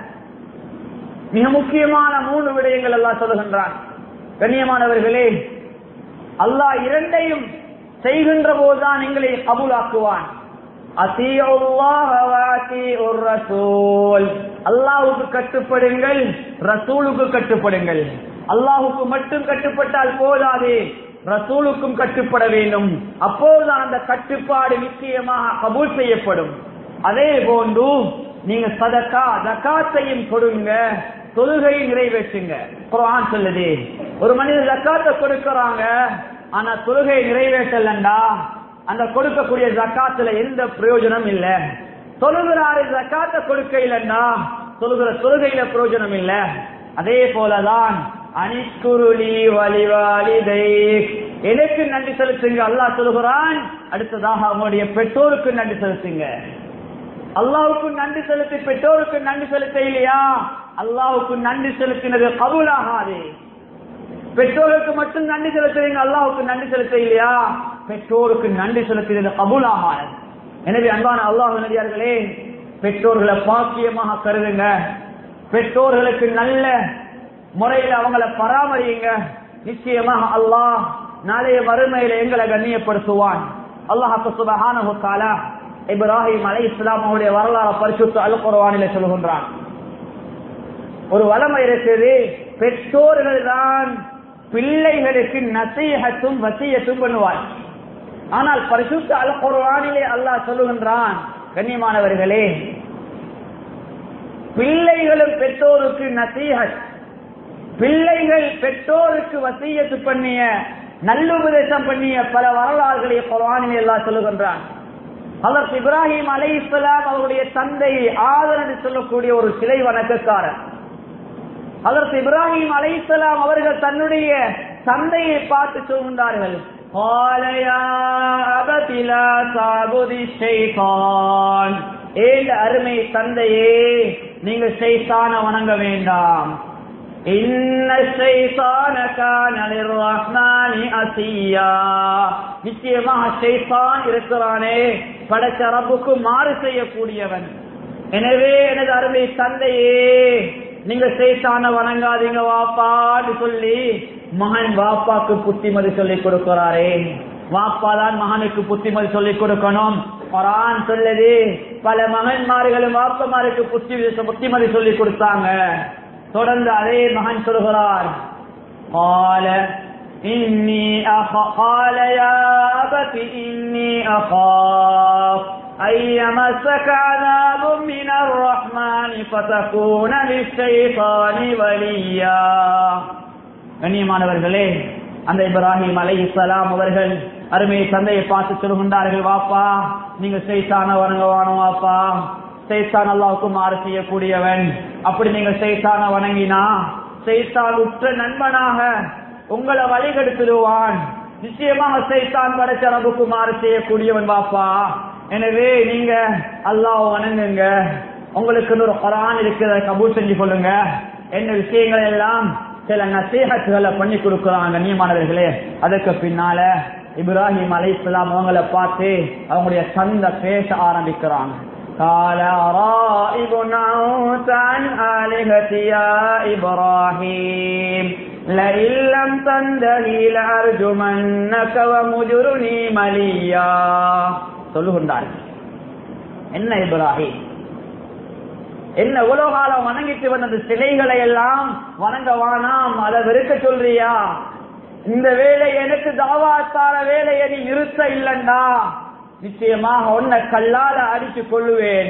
மிக முக்கியமான மூணு விடயங்கள் எல்லாம் சொல்லுகின்றான் கண்ணியமானவர்களே அல்லாஹ் இரண்டையும் செய்கின்ற போதுதான் எங்களை கபூலாக்குவான் அல்லாஹுக்கு கட்டுப்படுங்கள் ரசூலுக்கு கட்டுப்படுங்கள் அல்லாஹுக்கு மட்டும் கட்டுப்பட்டால் போதாது ரசூலுக்கும் கட்டுப்பட வேண்டும் அப்போதுதான் அந்த கட்டுப்பாடு நிச்சயமாக கபூல் செய்யப்படும் அதே போன்று நீங்க சதக்கா ஜக்காத்தையும் கொடுங்க தொழுகையை நிறைவேற்றுங்க குரான் சொல்லுது ஒரு மனிதர் ஜக்காத்தை கொடுக்கறாங்க ஆனா தொழுகை நிறைவேற்றலண்டா அந்த கொடுக்கக்கூடிய ஜக்காத்துல எந்த பிரயோஜனம் இல்ல தொழுகிறாரு ஜக்காத்தை கொடுக்க இல்லைன்னா தொழுகிற தொழுகையில பிரயோஜனம் இல்ல அதே போலதான் அனிஸ்குருளி வலிவாலிதை எனக்கு நன்றி செலுத்துங்க அல்லாஹ் சொல்லுகிறான் அடுத்ததாக அவங்களுடைய பெற்றோருக்கு நன்றி செலுத்துங்க அல்லாவுக்கு நன்றி செலுத்தி பெற்றோருக்கு நன்றி செலுத்த இல்லையா அல்லாவுக்கு நன்றி செலுத்தினது கபூலாகாது பெற்றோருக்கு மட்டும் நன்றி செலுத்துறீங்க அல்லாவுக்கு நன்றி செலுத்த இல்லையா பெற்றோருக்கு நன்றி செலுத்தினது கபூலாகாது எனவே அன்பான அல்லாஹ் நடிகார்களே பெற்றோர்களை பாக்கியமாக கருதுங்க பெற்றோர்களுக்கு நல்ல முறையில் அவங்கள பராமரியுங்க நிச்சயமாக அல்லாஹ் நாளைய வறுமையில எங்களை கண்ணியப்படுத்துவான் அல்லாஹாக்கு சுபஹானஹு தஆலா இப்ராஹிம் அலை இஸ்லாம் அவருடைய வரலாறு பரிசுத்த அல் குர்ஆனிலே சொல்கின்றான் ஒரு வளமை இருக்குது பெற்றோர்கள் தான் பிள்ளைகளுக்கு நசீகத்தும் வசியத்தும் பண்ணுவார் ஆனால் பரிசுத்த அல் குர்ஆனிலே அல்லாஹ் சொல்லுகின்றான் கண்ணியமானவர்களே பிள்ளைகளும் பெற்றோருக்கு நசீகத் பிள்ளைகள் பெற்றோருக்கு வசியத்து பண்ணிய நல்லுபதேசம் பண்ணிய பல வரலாறுகளை குர்ஆனிலே அல்லாஹ் சொல்லுகின்றான் அதற்கு இப்ராஹிம் அலை இஸ்லாம் அவருடைய தந்தை ஆதரவு சொல்லக்கூடிய ஒரு சிலை வணக்கக்காரர் அதற்கு இப்ராஹிம் அலை இஸ்லாம் அவர்கள் தன்னுடைய தந்தையை பார்த்து சொல்கின்றார்கள் قال يا أبت لا تعبد الشيطان ஏன் அருமை தந்தையே நீங்க ஷைத்தான வணங்க வேண்டாம் இன்ன ஷைத்தான கான லிர்ரஹ்மானி அசியா நிச்சயமாக ஷைத்தான் இருக்கிறானே படைச்ச ரப்புக்கு மாறு செய்யக்கூடியவன் எனவே எனது அருமை தந்தையே நீங்க ஷைத்தான வணங்காதீங்க வாப்பான்னு சொல்லி மகன் வாப்பாக்கு புத்திமதி சொல்லி கொடுக்கிறாரே வாப்பா தான் மகனுக்கு புத்திமதி சொல்லி கொடுக்கணும் குரான் சொல்லுது பல மகன்மார்களும் வாப்பமாருக்கு புத்தி புத்திமதி சொல்லி கொடுத்தாங்க தொடர்ந்து அதே மகன் சொல்கிறார் قال إني أخ... قال يا أبت إني أخاف أن يمسك عذاب من الرحمن فتكون للشيطان وليا கண்ணியமானவர்களே அந்த இப்ராஹிம் அலை இஸ்லாம் அவர்கள் அருமை தந்தையை பார்த்து சொல்கின்றார்கள் வாப்பா நீங்க செய்தான வணங்குவானோ வாப்பா செய்தான் அல்லாவுக்கு மாறு செய்யக்கூடியவன் அப்படி நீங்க செய்தான வணங்கினா செய்தான் உற்ற நண்பனாக உங்களை வழிகெடுத்துடுவான் நிச்சயமாக செய்தான் படைச்ச ரபுக்கு மாறு செய்யக்கூடியவன் வாப்பா எனவே நீங்க அல்லாஹ் வணங்குங்க உங்களுக்கு ஒரு குரான் இருக்கிறத கபூல் செஞ்சு கொள்ளுங்க என்ன விஷயங்கள் எல்லாம் சில நசீகத்துகளை பண்ணி கொடுக்குறாங்க கண்ணியமானவர்களே அதுக்கு பின்னால இப்ராஹிம் அலை இஸ்லாம் அவங்கள பார்த்து அவங்களுடைய சந்த பேச ஆரம்பிக்கிறாங்க قال رائب أنت عن آلهتي يا إبراهيم لئن لم تنتهي لأرجمنك ومجرني مليا சொல்லுகின்றார்கள் என்ன இப்ராஹிம் என்ன எவ்வளவு காலம் வணங்கிட்டு வந்த சிலைகளை எல்லாம் வணங்க வானாம் அதை வெறுக்க சொல்றியா இந்த வேலை எனக்கு தாவாத்தான வேலையை நீ நிறுத்த இல்லண்டா நிச்சயமாக உன்னை கல்லால அடித்து கொள்ளுவேன்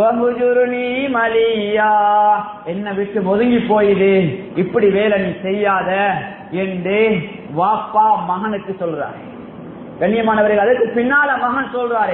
மலியா என்ன விட்டு ஒதுங்கி போயிடு இப்படி வேலை நீ செய்யாத என்று வாப்பா மகனுக்கு சொல்றாரு கண்ணியமானவர்கள் அதுக்கு பின்னால மகன் சொல்றாரு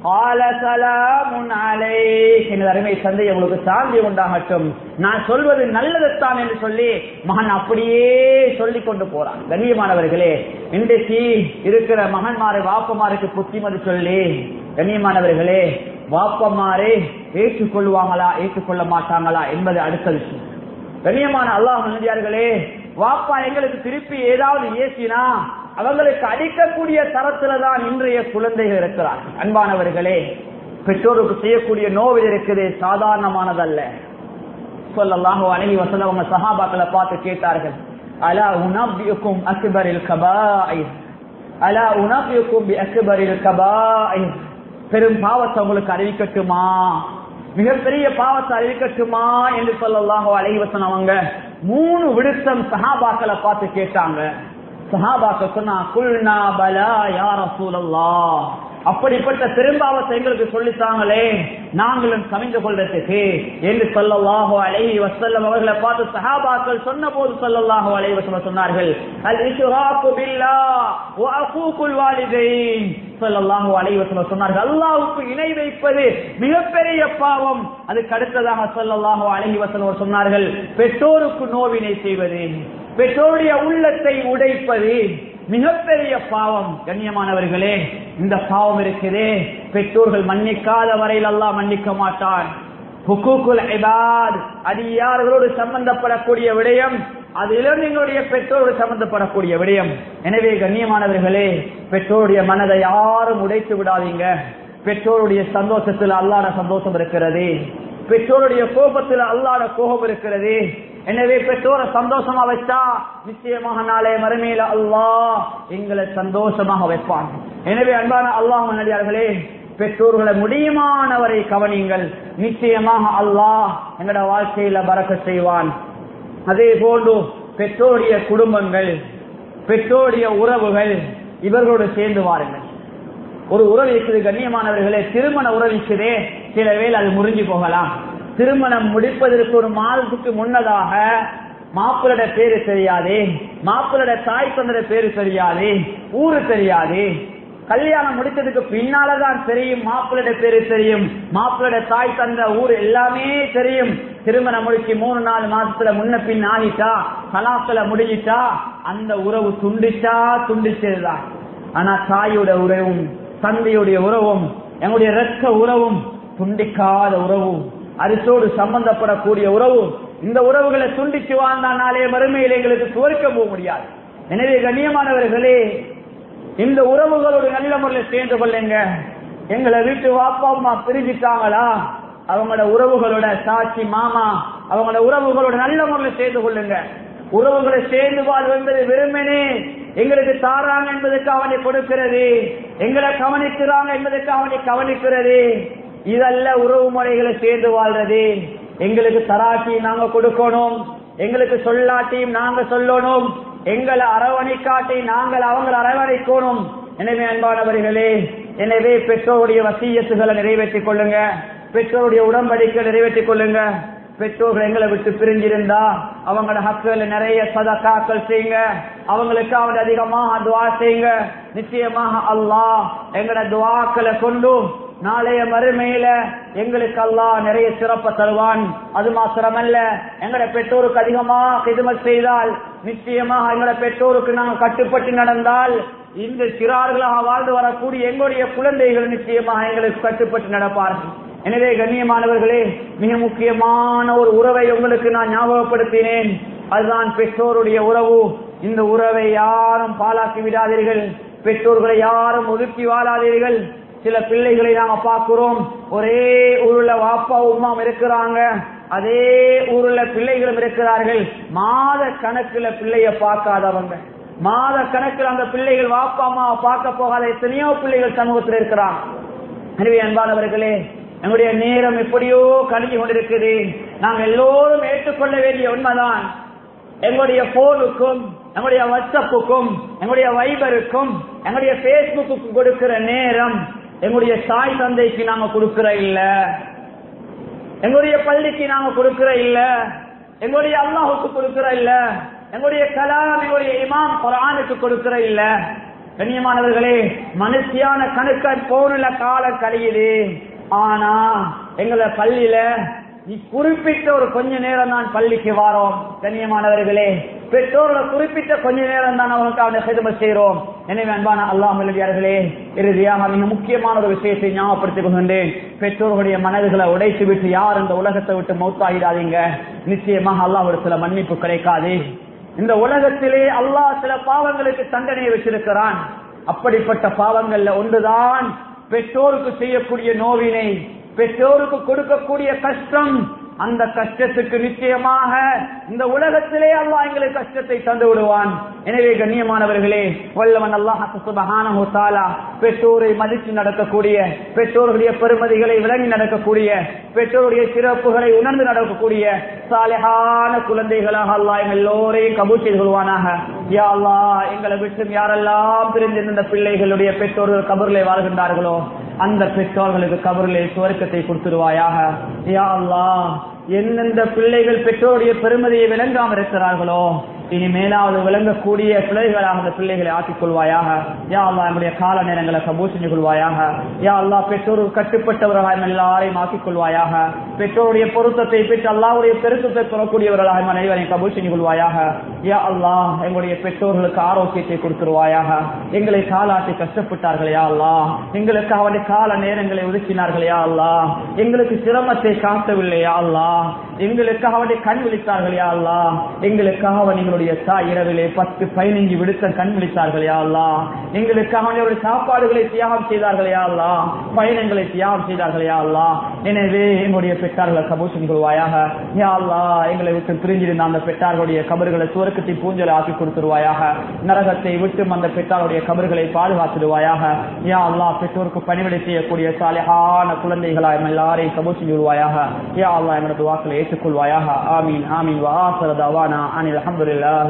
அருமை சந்தை உங்களுக்கு சாந்தி உண்டாகட்டும் நான் சொல்வது நல்லதுத்தான் என்று சொல்லி மகன் அப்படியே சொல்லி கொண்டு போறான் கண்ணியமானவர்களே இன்றைக்கு இருக்கிற மகன்மாரை வாப்பமாருக்கு புத்திமதி சொல்லி கண்ணியமானவர்களே வாப்பமாரே ஏற்றுக்கொள்வாங்களா ஏற்றுக்கொள்ள மாட்டாங்களா என்பது அடுத்த விஷயம் கண்ணியமான அல்லாஹ் நந்தியார்களே வாப்பா எங்களுக்கு திருப்பி ஏதாவது ஏசினா அவங்களுக்கு அடிக்கக்கூடிய தரத்துல தான் இன்றைய குழந்தைகள் இருக்கிறார் அன்பானவர்களே பெற்றோருக்கு செய்யக்கூடிய நோவில் இருக்குது சாதாரணமானதல்ல சொல்லலாக அணுகி வசந்த அவங்க சஹாபாக்களை பார்த்து கேட்டார்கள் அலா உனபியுக்கும் அக்பரில் கபாய் அலா உனபியுக்கும் அக்பரில் கபாய் பெரும் பாவத்தை உங்களுக்கு அறிவிக்கட்டுமா மிகப்பெரிய பாவத்தை அறிவிக்கட்டுமா என்று சொல்லலாக அழகி வசனம் அவங்க மூணு விடுத்தம் சஹாபாக்களை பார்த்து கேட்டாங்க சஹாபாக்க சொன்னா குல்னா பலா யார சூழல்லா அப்படிப்பட்ட பெரும்பாவத்தை எங்களுக்கு சொல்லித்தாங்களே நாங்களும் சமைந்து கொள்றதுக்கு என்று சொல்லல்லாஹோ அலைஹி வசல்லம் அவர்களை பார்த்து சஹாபாக்கள் சொன்ன போது சொல்லல்லாஹோ அலைஹி வசல்லம் சொன்னார்கள் அல் இஷ்ராக்கு பில்லாஹ் வ அகூகுல் வாலிதைன் சொல்லல்லாஹு அலைஹி வஸல்லம் சொன்னார்கள் அல்லாஹ்வுக்கு இணை வைப்பது மிகப்பெரிய பாவம் அதுக்கு அடுத்ததாக சொல்லல்லாஹு அலைஹி வஸல்லம் சொன்னார்கள் பெற்றோருக்கு நோவினை செய்வது பெற்றோருடைய உள்ளத்தை உடைப்பது மிகப்பெரிய பாவம் கண்ணியமானவர்களே இந்த பாவம் இருக்குதே பெற்றோர்கள் மன்னிக்காத வரையில் அல்லாஹ் மன்னிக்க மாட்டான் ஹுக்கூக்குல் இபாத் அடியார்களோடு சம்பந்தப்படக்கூடிய விடயம் அதிலும் எங்களுடைய பெற்றோரோடு சம்பந்தப்படக்கூடிய விடயம் எனவே கண்ணியமானவர்களே பெற்றோருடைய மனதை யாரும் உடைத்து விடாதீங்க பெற்றோருடைய சந்தோஷத்தில் அல்லாட சந்தோஷம் இருக்கிறது பெற்றோருடைய கோபத்தில் அல்லாட கோபம் இருக்கிறது எனவே பெற்றோரை சந்தோஷமா வச்சா நிச்சயமாக நாளே மறுமையில அல்லாஹ் எங்களை சந்தோஷமாக வைப்பான் எனவே அன்பான அல்லாஹ் நடிகார்களே பெற்றோர்களை முடியுமானவரை கவனிங்கள் நிச்சயமாக அல்லாஹ் எங்களோட வாழ்க்கையில பறக்க செய்வான் அதே போன்று பெற்றோருடைய குடும்பங்கள் பெற்றோருடைய உறவுகள் இவர்களோடு சேர்ந்து வாருங்கள் ஒரு உறவு இருக்குது கண்ணியமானவர்களே திருமண உறவு இருக்குதே சில வேளை அது முறிஞ்சு போகலாம் திருமணம் முடிப்பதற்கு ஒரு மாதத்துக்கு முன்னதாக மாப்பிளோட பேரு தெரியாது மாப்பிளோட தாய் தந்தர பேரு தெரியாது ஊரு தெரியாது கல்யாணம் முடிச்சதுக்கு பின்னாலதான் தெரியும் மாப்பிளோட பேரு தெரியும் மாப்பிளோட தாய் தந்த ஊர் எல்லாமே தெரியும் திருமணம் முடிச்சு மூணு நாலு மாசத்துல முன்ன பின் ஆகிட்டா கலாத்துல முடிஞ்சிட்டா அந்த உறவு துண்டிச்சா துண்டிச்சதுதான் ஆனா தாயோட உறவும் தந்தையுடைய உறவும் எங்களுடைய ரத்த உறவும் துண்டிக்காத உறவும் அரிசோடு சம்பந்தப்படக்கூடிய உறவு இந்த உறவுகளை துண்டிச்சு வாழ்ந்தாலே மறுமையில் எங்களுக்கு துவர்க்க போக முடியாது எனவே கண்ணியமானவர்களே இந்த உறவுகளோடு நல்ல முறையில் சேர்ந்து கொள்ளுங்க எங்களை வீட்டு வாப்பா அம்மா பிரிஞ்சிட்டாங்களா அவங்களோட உறவுகளோட சாட்சி மாமா அவங்களோட உறவுகளோட நல்ல முறையில் சேர்ந்து கொள்ளுங்க உறவுகளை சேர்ந்து வாழ்வு என்பது வெறுமனே எங்களுக்கு தாராங்க என்பதற்கு அவனை கொடுக்கிறது எங்களை கவனிக்கிறாங்க என்பதற்கு அவனை கவனிக்கிறது இதல்ல உறவு முறைகளை சேர்ந்து வாழ்றது எங்களுக்கு தராட்டி நாங்க கொடுக்கணும் எங்களுக்கு சொல்லாட்டியும் நாங்க சொல்லணும் எங்களை அரவணைக்காட்டி நாங்கள் அவங்களை அரவணைக்கணும் எனவே அன்பானவர்களே எனவே பெற்றோருடைய வசியத்துகளை நிறைவேற்றிக் கொள்ளுங்க பெற்றோருடைய உடம்படிக்கை நிறைவேற்றிக் கொள்ளுங்க பெற்றோர்கள் எங்களை விட்டு பிரிஞ்சிருந்தா அவங்களோட ஹக்குகளை நிறைய சதக்காக்கள் செய்யுங்க அவங்களுக்கு அவன் அதிகமாக துவா செய்யுங்க நிச்சயமாக அல்லாஹ் எங்களோட துவாக்களை கொண்டு நாளைய மறுமையில எங்களுக்கு அல்லாஹ் நிறைய சிறப்ப தருவான் அது மாத்திரமல்ல எங்களோட பெற்றோருக்கு அதிகமா கிதுமத் செய்தால் நிச்சயமாக எங்களோட பெற்றோருக்கு நாங்கள் கட்டுப்பட்டு நடந்தால் இந்த சிறார்களாக வாழ்ந்து வரக்கூடிய எங்களுடைய குழந்தைகள் நிச்சயமாக எங்களுக்கு கட்டுப்பட்டு நடப்பார்கள் எனவே கண்ணியமானவர்களே மிக முக்கியமான ஒரு உறவை உங்களுக்கு நான் ஞாபகப்படுத்தினேன் அதுதான் பெற்றோருடைய உறவு இந்த உறவை யாரும் பாலாக்கி விடாதீர்கள் பெற்றோர்களை யாரும் ஒதுக்கி வாழாதீர்கள் சில பிள்ளைகளை நாங்க பார்க்கிறோம் ஒரே ஊருல வாப்பா உமாம் இருக்கிறாங்க அதே ஊருல பிள்ளைகளும் இருக்கிறார்கள் மாத கணக்குல பிள்ளைய பார்க்காதவங்க மாத கணக்கில் அந்த பிள்ளைகள் வாப்பா அம்மாவை பார்க்க போகாத எத்தனையோ பிள்ளைகள் சமூகத்தில் இருக்கிறாங்க எனவே அன்பானவர்களே நம்முடைய நேரம் எப்படியோ கழிஞ்சு கொண்டிருக்குது நாங்க எல்லோரும் ஏற்றுக்கொள்ள வேண்டிய உண்மைதான் எங்களுடைய போனுக்கும் எங்களுடைய வாட்ஸ்அப்புக்கும் எங்களுடைய வைபருக்கும் எங்களுடைய பேஸ்புக்கு கொடுக்கிற நேரம் எங்களுடைய தாய் தந்தைக்கு நாங்க கொடுக்கிற இல்ல எங்களுடைய பள்ளிக்கு நாங்க கொடுக்கிற இல்ல எங்களுடைய அல்லாஹுக்கு கொடுக்கிற இல்ல எங்களுடைய கலாம் எங்களுடைய இமாம் குரானுக்கு கொடுக்கிற இல்ல கண்ணியமானவர்களே மனுஷியான கணக்க போனுல காலம் கழியுது ஆனா எங்களை பள்ளியில நீ குறிப்பிட்ட ஒரு கொஞ்ச நேரம் தான் பள்ளிக்கு வாரோம் கண்ணியமானவர்களே பெற்றோர்களை குறிப்பிட்ட கொஞ்ச நேரம் தான் அவங்களுக்கு அவனை செதுமை செய்கிறோம் எனவே அன்பான அல்லாஹ் எழுதியார்களே இறுதியாக மிக முக்கியமான ஒரு விஷயத்தை ஞாபகப்படுத்திக் கொள்கின்றேன் பெற்றோர்களுடைய மனதுகளை உடைத்து விட்டு யார் இந்த உலகத்தை விட்டு மௌத்தாகிடாதீங்க நிச்சயமாக அல்லாஹ் ஒரு சில மன்னிப்பு கிடைக்காது இந்த உலகத்திலே அல்லாஹ் சில பாவங்களுக்கு தண்டனை வச்சிருக்கிறான் அப்படிப்பட்ட பாவங்கள்ல ஒன்றுதான் பெற்றோருக்கு செய்யக்கூடிய நோவினை பெற்றோருக்கு கொடுக்கக்கூடிய கஷ்டம் அந்த கஷ்டத்துக்கு நிச்சயமாக இந்த உலகத்திலே அல்லாஹ் எங்களுக்கு கஷ்டத்தை தந்து விடுவான் எனவே கண்ணியமானவர்களே வல்லவன் அல்லாஹாலா பெற்றோரை மதித்து நடக்கக்கூடிய பெற்றோர்களுடைய பெருமதிகளை விளங்கி நடக்கக்கூடிய பெற்றோருடைய சிறப்புகளை உணர்ந்து நடக்கக்கூடிய சாலையான குழந்தைகளாக அல்லாஹ் எல்லோரையும் கபூர் செய்து கொள்வானாக யா அல்லாஹ் எங்களை விட்டு யாரெல்லாம் பிரிந்திருந்த பிள்ளைகளுடைய பெற்றோர்கள் கபரிலே வாழ்கின்றார்களோ அந்த பெற்றோர்களுக்கு கபரிலே சுவர்க்கத்தை கொடுத்துருவாயாக யா அல்லாஹ் எந்தெந்த பிள்ளைகள் பெற்றோருடைய பெருமதியை விளங்காமல் இருக்கிறார்களோ இனி மேலாவது விளங்கக்கூடிய பிள்ளைகளாக அந்த பிள்ளைகளை ஆக்கிக் கொள்வாயாக யா அல்லா நம்முடைய கால நேரங்களை கபூர் செஞ்சு கொள்வாயாக யா அல்லா பெற்றோருக்கு கட்டுப்பட்டவர்களாக எல்லாரையும் ஆக்கிக் கொள்வாயாக பெற்றோருடைய பொருத்தத்தை பெற்று அல்லாவுடைய பெருத்தத்தை பெறக்கூடியவர்களாக அனைவரையும் கபூர் செஞ்சு கொள்வாயாக யா அல்லா எங்களுடைய பெற்றோர்களுக்கு ஆரோக்கியத்தை கொடுத்துருவாயாக எங்களை காலாட்டி கஷ்டப்பட்டார்கள் யா அல்லா எங்களுக்கு அவருடைய கால நேரங்களை ஒதுக்கினார்கள் யா அல்லா எங்களுக்கு சிரமத்தை காட்டவில்லையா அல்லா எங்களுக்காக அவருடைய கண் விழித்தார்கள் யா அல்லா எங்களுக்காக எங்களுடைய தாய் இரவிலே பத்து பதினைஞ்சு விடுத்த கண் விழித்தார்கள் யா அல்லா எங்களுக்காக அவருடைய சாப்பாடுகளை தியாகம் செய்தார்கள் யா அல்லா பயணங்களை தியாகம் செய்தார்கள் யா அல்லா எனவே எங்களுடைய பெற்றார்களை கபூசன் கொள்வாயாக யா அல்லா எங்களை விட்டு பிரிஞ்சிருந்த அந்த பெற்றார்களுடைய கபர்களை சுவர்க்கத்தை பூஞ்சலை ஆக்கி கொடுத்துருவாயாக நரகத்தை விட்டு அந்த பெற்றாருடைய கபர்களை பாதுகாத்துடுவாயாக யா அல்லா பெற்றோருக்கு பணிவிடை செய்யக்கூடிய சாலையான குழந்தைகளாய் எல்லாரையும் கபூசன் கொள்வாயாக யா அல்லா எங்களது வாக்களை ஏற்றுக்கொள்வாயாக ஆமீன் ஆமீன் வாசரதாவானா அனில் அஹமதுல்லா